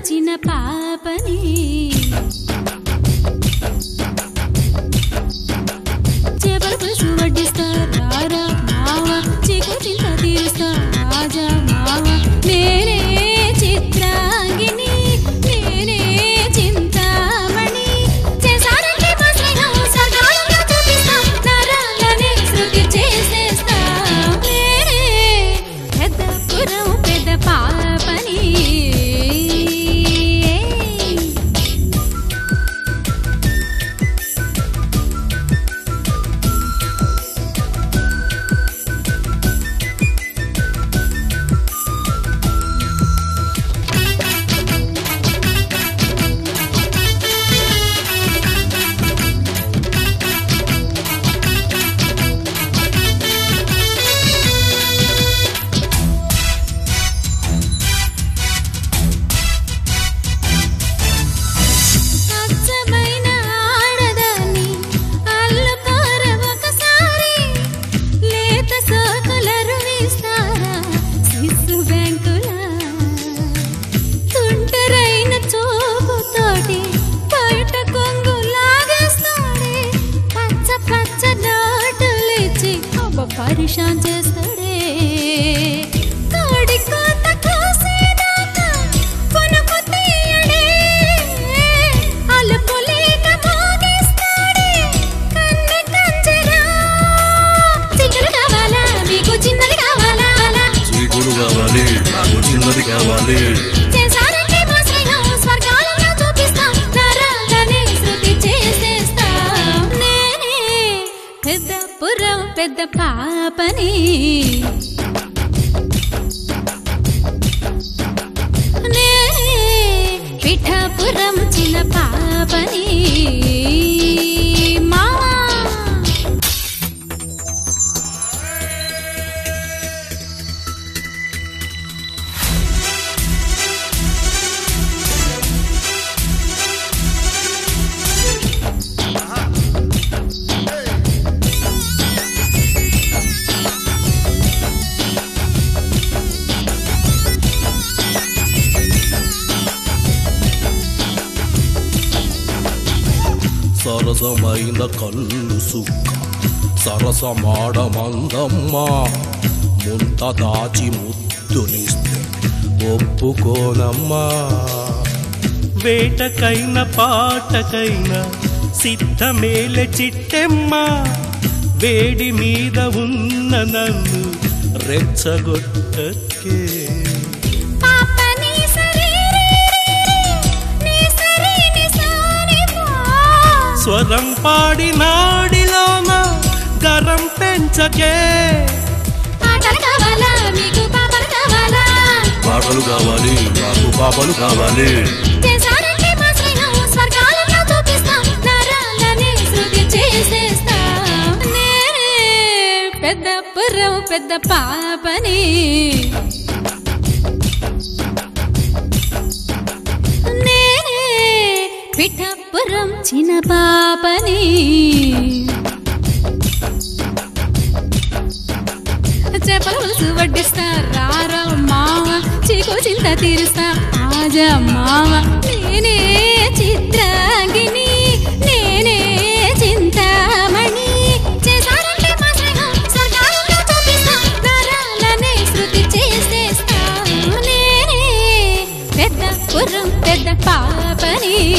చిన్న పాపని చేపల పులుసు వడ్డిస్తా రారా మావ చీకు చింత తీరుస్తా రాజా మావ నేనే చిత్రాంగిని నేనే చింతామణి చేసారంటే మా స్నేహం స్వర్గాలలో చూపిస్తా నరాలనే శృతి చేసేస్తా నేనే పెద్ద పురం పెద్ద పాపని అచ్చమైన ఆడదాన్ని అల్లుకోర ఒకసారి లేత సోకులరు వేస్తారా శిశు బ్యాంకులా తుంటరైన చూపుతోటి బయట కొంగు లాగేస్తాడే పచ్చ పచ్చ నోటులిచ్చి అబ్బ పరిశాన్ చేస్తాడే కోడి కోత కోసేదాకా కొనుకు తీయడే అలుపు లేక మోగిస్తాడే కన్నె కంజరా చికెన్ కావాలా మీకు చిన్నది కావాలా అలా చీకులు కావాలి నాకు చిన్నది కావాలి చేసారంటే మా స్నేహం స్వర్గాలలో చూపిస్తాం నరాలనే శృతి చేసేస్తాం నేనే పెద్ద పురం పెద్ద పాపని నేనే పిఠాపురం చిన్న పాపని మావా సరసమైన కళ్ళు సుక్క సరసమాడమందమ్మా ముంత దాచి ముద్దునిస్తే ఒప్పుకోనమ్మా వేటకైన పాటకైన సిద్ధమేలె చిట్టెమ్మ వేడి మీద ఉన్న నన్ను రెచ్చగొట్టకే పాపని సరీరి నీ సరీని సానిపా స్వరం పాడి నాడిలోన గరం పెంచకే పాటలు కావాలా మీకు పాపలు కావాలా పాటలు కావాలి నాకు పాపలు కావాలి చేసారంటే మా స్నేహం స్వర్గాలలో చూపిస్తాం నరాలనే శృతి చేసేస్తాం నేనే పెద్ద పురం పెద్ద పాపని నేనే పిఠపురం చిన్న పాపని చేపల పులుసు వడ్డిస్తా రారా మావ చీకు చింత తీరుస్తా ఆజా మావ నేనే చిత్రాంగిని నేనే చింతామణి చేసారంటే మా స్నేహం స్వర్గాలలో చూపిస్తాం నరాలనే శృతి చేసేస్తా నేనే పెద్ద పురం పెద్ద పాపని